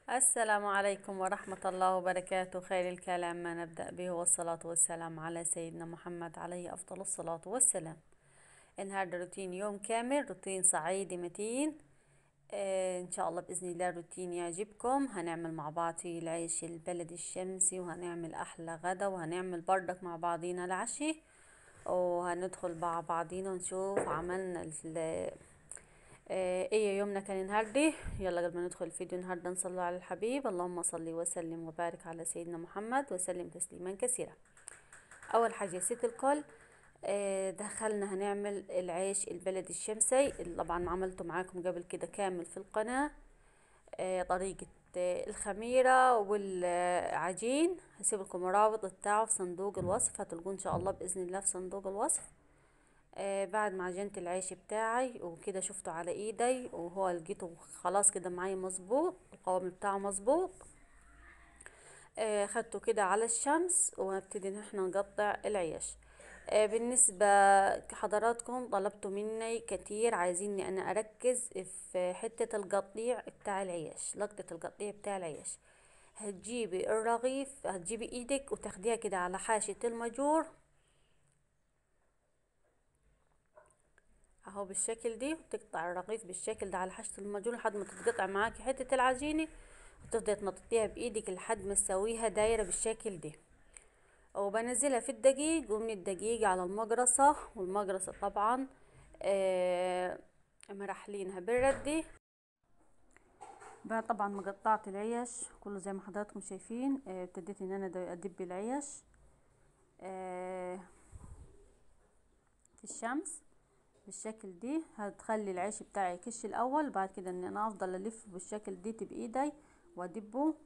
السلام عليكم ورحمة الله وبركاته خير الكلام ما نبدأ به والصلاة والسلام على سيدنا محمد عليه أفضل الصلاة والسلام النهاردة روتين يوم كامل روتين صعيدي متين آه إن شاء الله بإذن الله الروتين يعجبكم هنعمل مع بعض العيش البلدي الشمسي وهنعمل أحلى غدا وهنعمل بردك مع بعضينا العشي وهندخل مع بعضينا نشوف عملنا ال- آه، ايه يومنا كان النهارده يلا قبل ما ندخل الفيديو النهارده نصلي على الحبيب اللهم صل وسلم وبارك على سيدنا محمد وسلم تسليما كثيرا اول حاجه يا ست الكل آه، دخلنا هنعمل العيش البلدي الشمسي اللي طبعا عملته معاكم قبل كده كامل في القناه آه، طريقه آه، الخميره والعجين هسيب لكم الرابط بتاعه في صندوق الوصف هتلقوه ان شاء الله باذن الله في صندوق الوصف آه بعد ما عجنت العيش بتاعي وكده شفته على ايدي وهو لقيته خلاص كده معايا مظبوط القوام بتاعه مظبوط آه خدته كده على الشمس وهنبتدي ان احنا نقطع العيش آه بالنسبة حضراتكم طلبتوا مني كتير عايزيني انا اركز في حتة القطيع بتاع العيش لقطة القطيع بتاع العيش هتجيبي الرغيف هتجيبي ايدك وتاخديها كده على حاشية المجور اهو بالشكل دي وتقطع الرغيف بالشكل ده على حشة المجون لحد ما تتقطع معاكي حتة العجينة وتفضلي تنططيها بايدك لحد ما تسويها دايرة بالشكل ده وبنزلها في الدقيق ومن الدقيق على المقرصة والمقرصة طبعا آه مرحلينها بالردة بعد طبعا ما قطعت العيش كله زي ما حضراتكم شايفين آه، ابتديت ان انا د- ادب العيش آه في الشمس بالشكل دي هتخلي العيش بتاعي يكش الاول بعد كده ان انا افضل الف بالشكل دي بايدي وادبه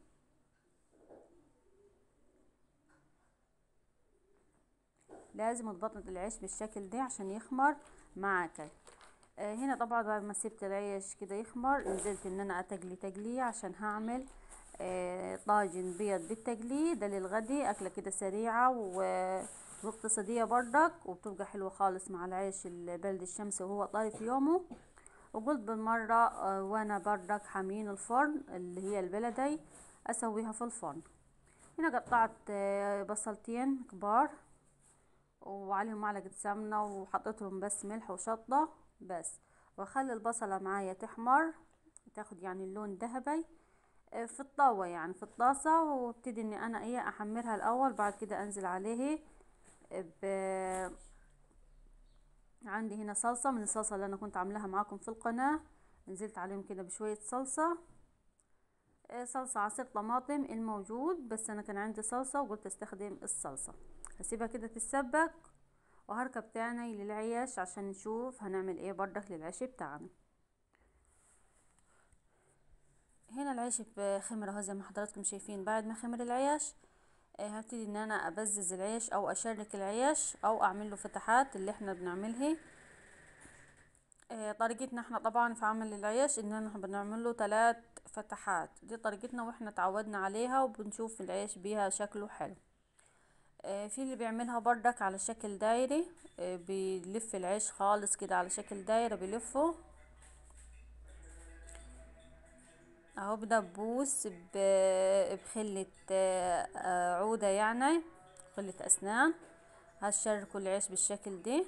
لازم تبطط العيش بالشكل ده عشان يخمر معاك آه هنا طبعا بعد ما سبت العيش كده يخمر نزلت ان انا اتقلي تقليه عشان هعمل آه طاجن بيض بالتقليه ده للغدي اكله كده سريعه و واقتصادية بردك وبتبقى حلوة خالص مع العيش البلد الشمسي وهو طاري في يومه وقلت بالمرة آه، وانا بردك حامين الفرن اللي هي البلدي اسويها في الفرن هنا قطعت آه، بصلتين كبار وعليهم معلقة سمنة وحطيتهم بس ملح وشطة بس واخلي البصلة معايا تحمر تاخد يعني اللون ذهبي آه، في الطاوة يعني في الطاسة وابتدي اني انا ايه احمرها الاول بعد كده انزل عليه ب... عندي هنا صلصة من الصلصة اللي انا كنت عاملاها معاكم في القناة نزلت عليهم كده بشوية صلصة آه، صلصة عصير طماطم الموجود بس انا كان عندي صلصة وقلت استخدم الصلصة هسيبها كده تتسبك وهركب تاني للعيش عشان نشوف هنعمل ايه بردك للعيش بتاعنا هنا العيش بخمر اهو زي ما حضراتكم شايفين بعد ما خمر العيش آه، هبتدي ان انا ابزز العيش او اشرك العيش او اعمل له فتحات اللي احنا بنعملها آه، طريقتنا احنا طبعا في عمل العيش ان احنا بنعمل له ثلاث فتحات دي طريقتنا واحنا تعودنا عليها وبنشوف العيش بيها شكله حلو آه، في اللي بيعملها بردك على شكل دايري آه، بيلف العيش خالص كده على شكل دايرة بيلفه اهو بدبوس ب- بخلة آه، آه، عودة يعني خلة اسنان هشركوا العيش بالشكل ده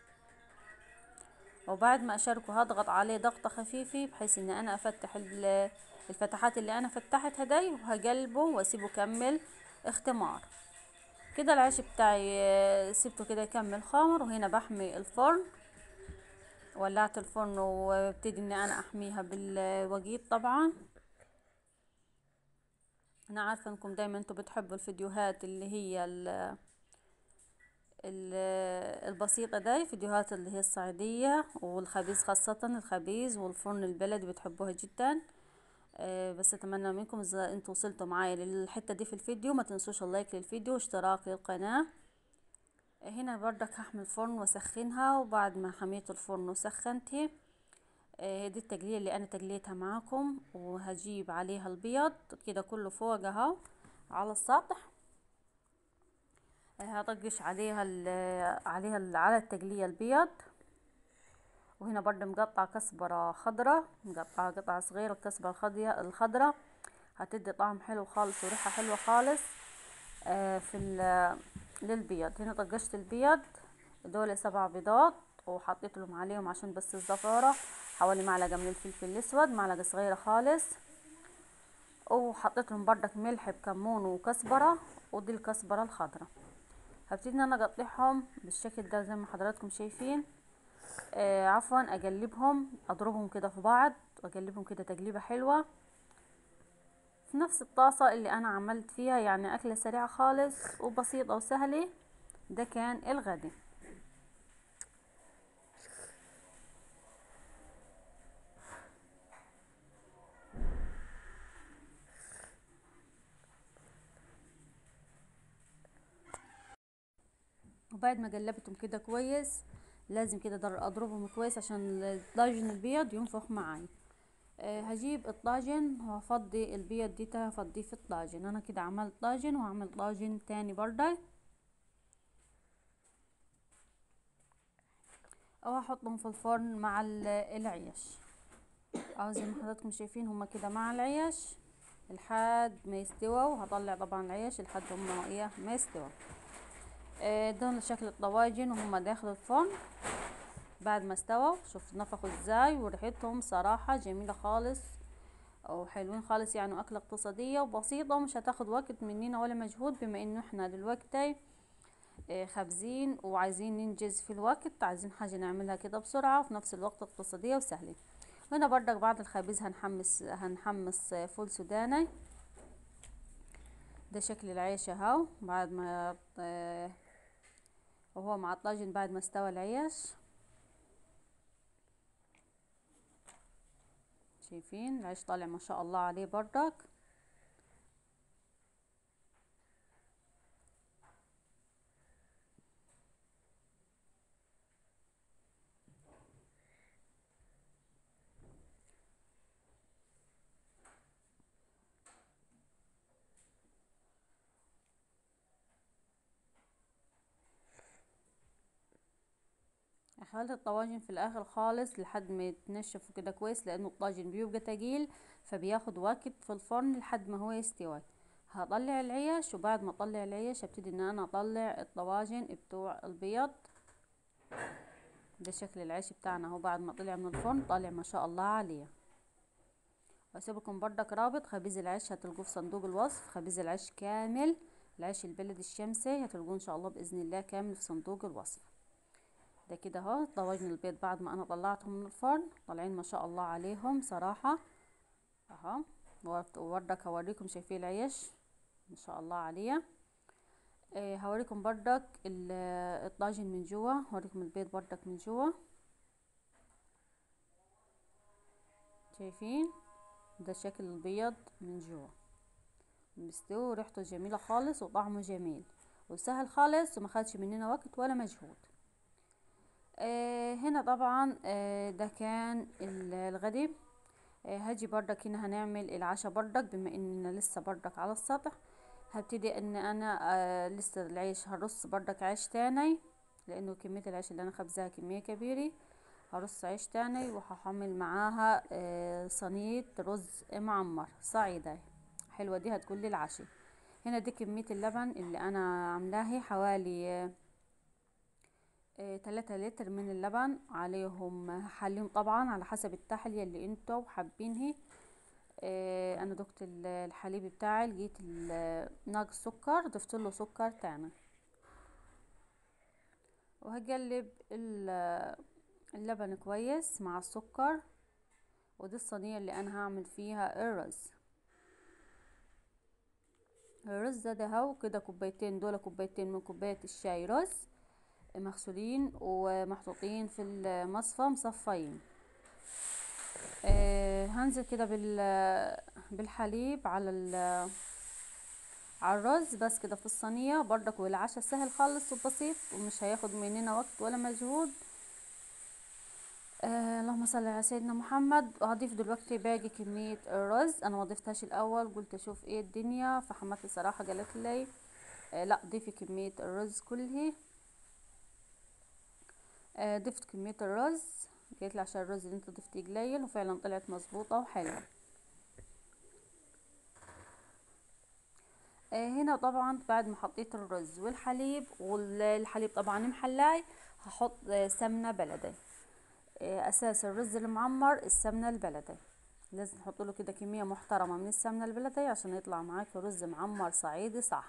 وبعد ما اشركه هضغط عليه ضغطة خفيفة بحيث ان انا افتح ال- الفتحات اللي انا فتحتها دي وهقلبه واسيبه كمل اختمار كده العيش بتاعي آه، سيبته كده يكمل خمر وهنا بحمي الفرن ولعت الفرن وابتدي ان انا احميها بالوقيت طبعا انا عارفه انكم دايما انتوا بتحبوا الفيديوهات اللي هي ال ال البسيطة دي فيديوهات اللي هي الصعيدية والخبيز خاصة الخبيز والفرن البلدي بتحبوها جدا آه، بس اتمنى منكم اذا انتوا وصلتوا معايا للحتة دي في الفيديو ما تنسوش اللايك للفيديو واشتراك للقناة آه، هنا بردك هحمي الفرن واسخنها وبعد ما حميت الفرن وسخنتها آه، دي التقلية اللي انا تقليتها معاكم وهجيب عليها البيض كده كله فوق اهو على السطح آه، هطقش عليها ال- عليها ال- على التقلية البيض وهنا برضه مقطعة كزبرة خضرة مقطعة قطعة صغيرة الكزبرة الخضية الخضرة هتدي طعم حلو خالص وريحة حلوة خالص آه في للبيض هنا طجشت البيض دول سبع بيضات وحطيت لهم عليهم عشان بس الزفارة حوالي معلقة من الفلفل الاسود معلقة صغيرة خالص وحطيت لهم بردك ملح بكمون وكزبرة ودي الكزبرة الخضراء هبتدي ان انا اقطعهم بالشكل ده زي ما حضراتكم شايفين آه عفوا اقلبهم اضربهم كده في بعض واقلبهم كده تقليبة حلوة في نفس الطاسة اللي انا عملت فيها يعني اكلة سريعة خالص وبسيطة وسهلة ده كان الغدا وبعد ما قلبتهم كده كويس لازم كده اضربهم كويس عشان الطاجن البيض ينفخ معاي أه هجيب الطاجن وهفضي البيض دي هفضيه في الطاجن انا كده عملت طاجن وهعمل طاجن تاني برضه او هحطهم في الفرن مع العيش اهو زي ما حضراتكم شايفين هما كده مع العيش لحد ما يستوى وهطلع طبعا العيش لحد هما ايه ما يستوى ده شكل الطواجن وهم داخل الفرن بعد ما استووا شوف نفخوا ازاي وريحتهم صراحة جميلة خالص وحلوين خالص يعني اكلة اقتصادية وبسيطة ومش هتاخد وقت مننا ولا مجهود بما انه احنا دلوقتي خابزين وعايزين ننجز في الوقت عايزين حاجة نعملها كده بسرعة وفي نفس الوقت اقتصادية وسهلة هنا بردك بعد الخبيز هنحمس هنحمص فول سوداني ده شكل العيش اهو بعد ما وهو مع الطاجن بعد ما استوى العيش شايفين العيش طالع ما شاء الله عليه بردك هخلي الطواجن في الاخر خالص لحد ما يتنشفوا كده كويس لانه الطاجن بيبقى تقيل فبياخد وقت في الفرن لحد ما هو يستوي هطلع العيش وبعد ما اطلع العيش هبتدي ان انا اطلع الطواجن بتوع البيض ده شكل العيش بتاعنا اهو بعد ما طلع من الفرن طالع ما شاء الله عليه واسيبكم بردك رابط خبيز العيش هتلقوه في صندوق الوصف خبيز العيش كامل العيش البلدي الشمسي هتلقوه ان شاء الله باذن الله كامل في صندوق الوصف ده كده اهو طواجن البيض بعد ما انا طلعتهم من الفرن طالعين ما شاء الله عليهم صراحة اهو وبردك هوريكم شايفين العيش ما شاء الله عليه آه هوريكم بردك الطاجن من جوا هوريكم البيض بردك من جوا شايفين ده شكل البيض من جوا مستوي وريحته جميلة خالص وطعمه جميل وسهل خالص وما خدش مننا وقت ولا مجهود آه هنا طبعا آه ده كان الغدي آه هاجي بردك هنا هنعمل العشاء بردك بما اننا لسه بردك على السطح هبتدي ان انا آه لسه العيش هرص بردك عيش تاني لانه كمية العيش اللي انا خبزها كمية كبيرة هرص عيش تاني وهحمل معاها آه صينية رز معمر صعيدة حلوة دي هتكون للعشاء هنا دي كمية اللبن اللي انا عاملاها حوالي آه تلاتة لتر من اللبن عليهم هحليهم طبعا على حسب التحلية اللي انتوا حابينها اه انا دقت الحليب بتاعي لقيت ناقص سكر ضفت له سكر تاني وهقلب اللبن كويس مع السكر ودي الصينية اللي انا هعمل فيها الرز الرز ده اهو كده كوبايتين دول كوبايتين من كوباية الشاي رز مغسولين ومحطوطين في المصفى مصفين آه هنزل كده بالحليب على على الرز بس كده في الصينيه بردك والعشاء سهل خالص وبسيط ومش هياخد مننا وقت ولا مجهود آه اللهم صل على سيدنا محمد وهضيف دلوقتي باقي كميه الرز انا ما ضفتهاش الاول قلت اشوف ايه الدنيا فحماتي صراحه قالت لي آه لا ضيفي كميه الرز كلها آه ضفت كمية الرز قالت لي عشان الرز اللي انت ضفتيه قليل وفعلا طلعت مظبوطة وحلوة آه، هنا طبعا بعد ما حطيت الرز والحليب والحليب طبعا محلاي هحط آه، سمنة بلدي آه، اساس الرز المعمر السمنة البلدي لازم نحط له كده كمية محترمة من السمنة البلدي عشان يطلع معاك رز معمر صعيدي صح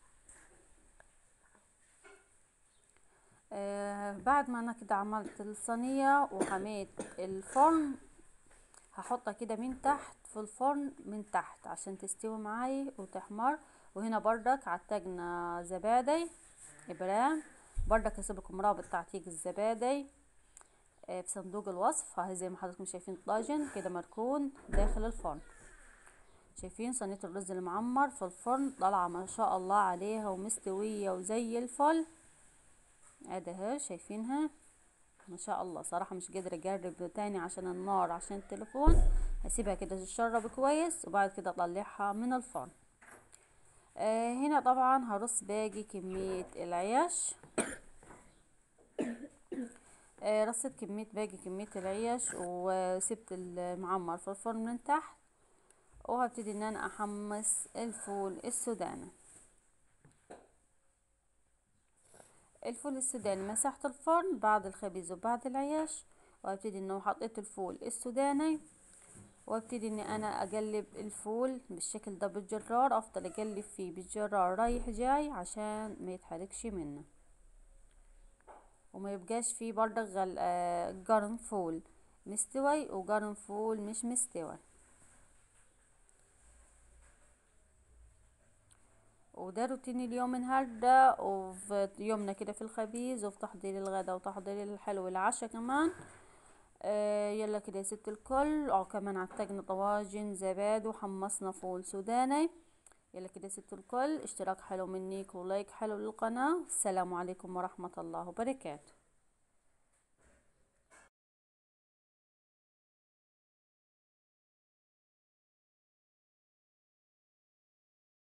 آه بعد ما انا كده عملت الصينية وحميت الفرن هحطها كده من تحت في الفرن من تحت عشان تستوي معاي وتحمر وهنا بردك عتجنا زبادي ابرام بردك هسيبلكم رابط تعتيق الزبادي آه، في صندوق الوصف اهي زي ما حضراتكم شايفين طاجن كده مركون داخل الفرن شايفين صينية الرز المعمر في الفرن طالعة ما شاء الله عليها ومستوية وزي الفل ادي اهي شايفينها ما شاء الله صراحة مش قادرة اجرب تاني عشان النار عشان التليفون هسيبها كده تتشرب كويس وبعد كده اطلعها من الفرن آه هنا طبعا هرص باقي كمية العيش آه رصيت كمية باقي كمية العيش وسبت المعمر في الفرن من تحت وهبتدي ان انا احمص الفول السوداني الفول السوداني مسحت الفرن بعد الخبز وبعد العيش وابتدي انه حطيت الفول السوداني وابتدي اني انا اقلب الفول بالشكل ده بالجرار افضل اقلب فيه بالجرار رايح جاي عشان ما يتحركش منه وما يبقاش فيه برضه غل... آه قرن فول مستوي وقرن فول مش مستوي وده روتين اليوم النهاردة وفي يومنا كده في الخبيز وفي تحضير الغدا وتحضير الحلو العشاء كمان آه يلا كده يا ست الكل او كمان عتقنا طواجن زباد وحمصنا فول سوداني يلا كده يا ست الكل اشتراك حلو منيك ولايك حلو للقناة السلام عليكم ورحمة الله وبركاته